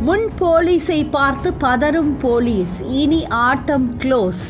முன் போலீஸை பார்த்து பதறும் போலீஸ் இனி ஆட்டம் க்ளோஸ்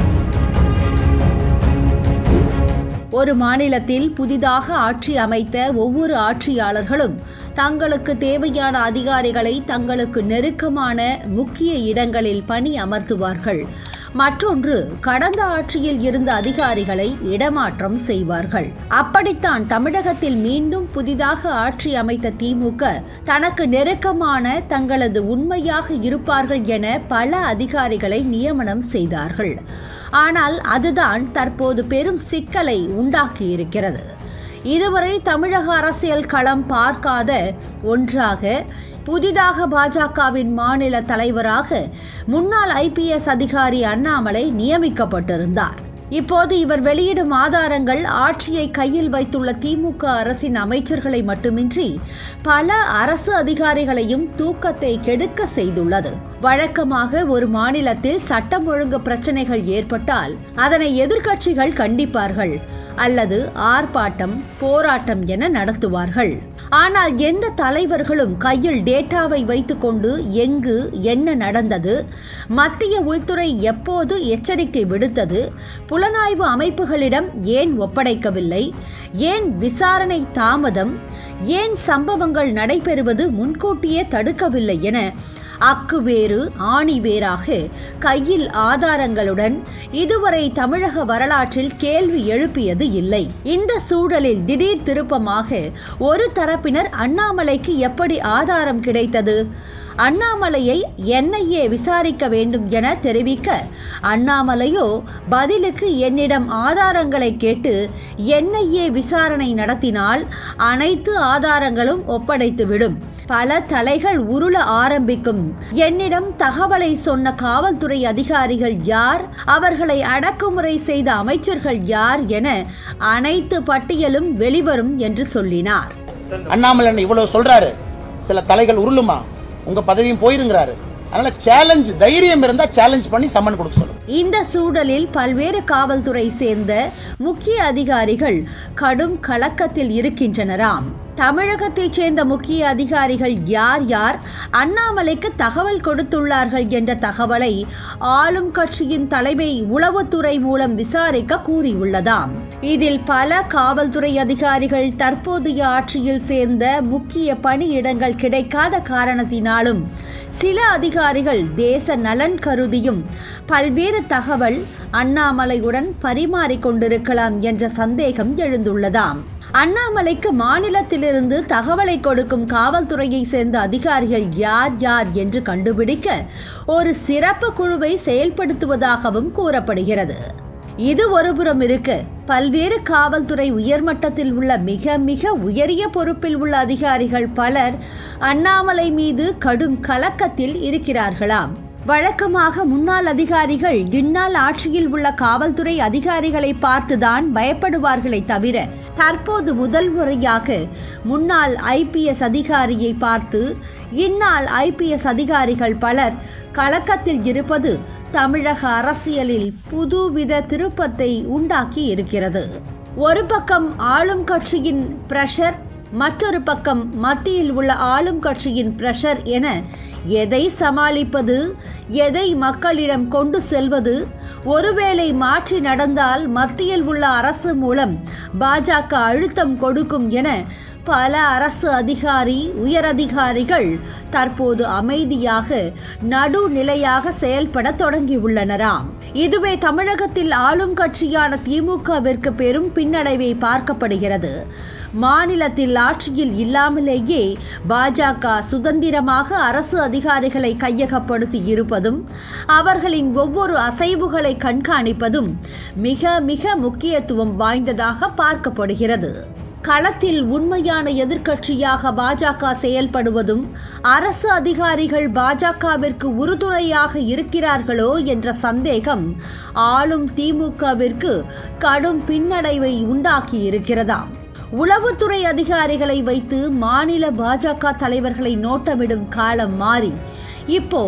ஒரு மாநிலத்தில் புதிதாக ஆட்சி அமைத்த ஒவ்வொரு ஆட்சியாளர்களும் தங்களுக்கு தேவையான அதிகாரிகளை தங்களுக்கு நெருக்கமான முக்கிய இடங்களில் பணி அமர்த்துவார்கள் மற்றொன்று கடந்த ஆட்சியில் இருந்த அதிகாரிகளை இடமாற்றம் செய்வார்கள் அப்படித்தான் தமிழகத்தில் மீண்டும் புதிதாக ஆட்சி அமைத்த திமுக தனக்கு நெருக்கமான தங்களது உண்மையாக இருப்பார்கள் என பல அதிகாரிகளை நியமனம் செய்தார்கள் ஆனால் அதுதான் தற்போது பெரும் சிக்கலை உண்டாக்கியிருக்கிறது இதுவரை தமிழக அரசியல் களம் பார்க்காத ஒன்றாக புதிதாக பாஜகவின் மாநில தலைவராக முன்னாள் ஐபிஎஸ் அதிகாரி அண்ணாமலை நியமிக்கப்பட்டிருந்தார் இப்போது இவர் வெளியிடும் ஆதாரங்கள் ஆட்சியை கையில் வைத்துள்ள திமுக அரசின் அமைச்சர்களை மட்டுமின்றி பல அரசு அதிகாரிகளையும் தூக்கத்தை கெடுக்க செய்துள்ளது வழக்கமாக ஒரு மாநிலத்தில் சட்டம் ஒழுங்கு பிரச்சனைகள் ஏற்பட்டால் அதனை எதிர்க்கட்சிகள் கண்டிப்பார்கள் அல்லது ஆர்ப்பாட்டம் போராட்டம் என நடத்துவார்கள் ஆனால் எந்த தலைவர்களும் கையில் டேட்டாவை வைத்துக்கொண்டு எங்கு என்ன நடந்தது மத்திய உள்துறை எப்போது எச்சரிக்கை விடுத்தது புலனாய்வு அமைப்புகளிடம் ஏன் ஒப்படைக்கவில்லை ஏன் விசாரணை தாமதம் ஏன் சம்பவங்கள் நடைபெறுவது முன்கூட்டியே தடுக்கவில்லை என அக்கு வேறு ஆணி வேறாக கையில் ஆதாரங்களுடன் இதுவரை தமிழக வரலாற்றில் கேள்வி எழுப்பியது இல்லை இந்த சூழலில் திடீர் திருப்பமாக ஒரு தரப்பினர் அண்ணாமலைக்கு எப்படி ஆதாரம் கிடைத்தது அண்ணாமலையை என்ஐஏ விசாரிக்க வேண்டும் என தெரிவிக்க அண்ணாமலையோ பதிலுக்கு என்னிடம் ஆதாரங்களை கேட்டு என்ஐஏ விசாரணை நடத்தினால் அனைத்து ஆதாரங்களும் ஒப்படைத்துவிடும் பல தலைகள் உருள ஆரம்பிக்கும் என்னிடம் தகவலை சொன்ன காவல்துறை அதிகாரிகள் யார் அவர்களை அடக்குமுறை செய்த அமைச்சர்கள் யார் என அனைத்து பட்டியலும் வெளிவரும் என்று சொல்லினார் அண்ணாமலை இவ்வளவு சொல்றாரு சில தலைகள் உருளுமா உங்க பதவியும் போயிருங்கிறாரு அதனால சேலஞ்ச் தைரியம் இருந்தா சேலஞ்ச் பண்ணி சம்மன் கொடுக்க சொல்லுங்க இந்த சூழலில் பல்வேறு காவல்துறை சேர்ந்த முக்கிய அதிகாரிகள் கடும் கலக்கத்தில் இருக்கின்றனராம் தமிழகத்தைச் சேர்ந்த முக்கிய அதிகாரிகள் யார் யார் அண்ணாமலைக்கு தகவல் கொடுத்துள்ளார்கள் என்ற தகவலை ஆளும் கட்சியின் தலைமை உளவுத்துறை மூலம் விசாரிக்க கூறியுள்ளதாம் இதில் பல காவல்துறை அதிகாரிகள் தற்போதைய ஆட்சியில் சேர்ந்த முக்கிய பணியிடங்கள் கிடைக்காத காரணத்தினாலும் சில அதிகாரிகள் தேச நலன் கருதியும் பல்வேறு தகவல் அண்ணாமலையுடன் பரிமாறிக்கொண்டிருக்கலாம் என்ற சந்தேகம் எழுந்துள்ளதாம் அண்ணாமலைக்கு மாநிலத்திலிருந்து தகவலை கொடுக்கும் காவல்துறையை சேர்ந்த அதிகாரிகள் யார் யார் என்று கண்டுபிடிக்க ஒரு சிறப்பு குழுவை செயல்படுத்துவதாகவும் கூறப்படுகிறது இது ஒருபுறம் இருக்கு பல்வேறு காவல்துறை உயர்மட்டத்தில் உள்ள மிக மிக உயரிய பொறுப்பில் உள்ள அதிகாரிகள் பலர் அண்ணாமலை மீது கடும் கலக்கத்தில் இருக்கிறார்களாம் வழக்கமாக முன்னாள் அதிகாரிகள் இந்நாள் ஆட்சியில் உள்ள காவல்துறை அதிகாரிகளை பார்த்துதான் பயப்படுவார்களே தவிர தற்போது முதல் முறையாக முன்னாள் ஐபிஎஸ் அதிகாரியை பார்த்து இந்நாள் ஐபிஎஸ் அதிகாரிகள் பலர் கலக்கத்தில் இருப்பது தமிழக அரசியலில் புதுவித திருப்பத்தை உண்டாக்கி இருக்கிறது ஒரு பக்கம் ஆளும் கட்சியின் பிரஷர் மற்றொரு பக்கம் மத்தியில் உள்ள ஆளும் கட்சியின் பிரஷர் என எதை சமாளிப்பது எதை மக்களிடம் கொண்டு செல்வது ஒருவேளை மாற்றி நடந்தால் மத்தியில் உள்ள அரசு மூலம் பாஜக அழுத்தம் கொடுக்கும் என பல அரசு அதிகாரி உயரதிகாரிகள் தற்போது அமைதியாக நடுநிலையாக செயல்பட தொடங்கியுள்ளனராம் இதுவே தமிழகத்தில் ஆளும் கட்சியான திமுகவிற்கு பெரும் பின்னடைவை பார்க்கப்படுகிறது மாநிலத்தில் ஆட்சியில் இல்லாமலேயே பாஜக சுதந்திரமாக அரசு அதிகாரிகளை கையகப்படுத்தி இருப்பதும் அவர்களின் ஒவ்வொரு அசைவுகளை கண்காணிப்பதும் மிக மிக முக்கியத்துவம் வாய்ந்ததாக பார்க்கப்படுகிறது களத்தில் உண்மையான எதிர்க்கட்சியாக பாஜக செயல்படுவதும் அரசு அதிகாரிகள் பாஜகவிற்கு உறுதுணையாக இருக்கிறார்களோ என்ற சந்தேகம் ஆளும் திமுகவிற்கு கடும் பின்னடைவை உண்டாக்கி இருக்கிறதாம் உளவுத்துறை அதிகாரிகளை வைத்து மாநில பாஜக தலைவர்களை நோட்டமிடும் காலம் மாறி இப்போ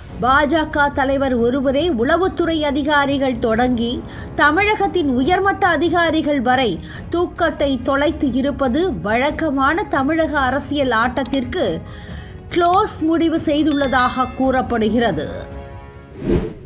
பாஜக தலைவர் ஒருவரே உளவுத்துறை அதிகாரிகள் தொடங்கி தமிழகத்தின் உயர்மட்ட அதிகாரிகள் வரை தூக்கத்தை தொலைத்து இருப்பது வழக்கமான தமிழக அரசியல் ஆட்டத்திற்கு க்ளோஸ் முடிவு செய்துள்ளதாக கூறப்படுகிறது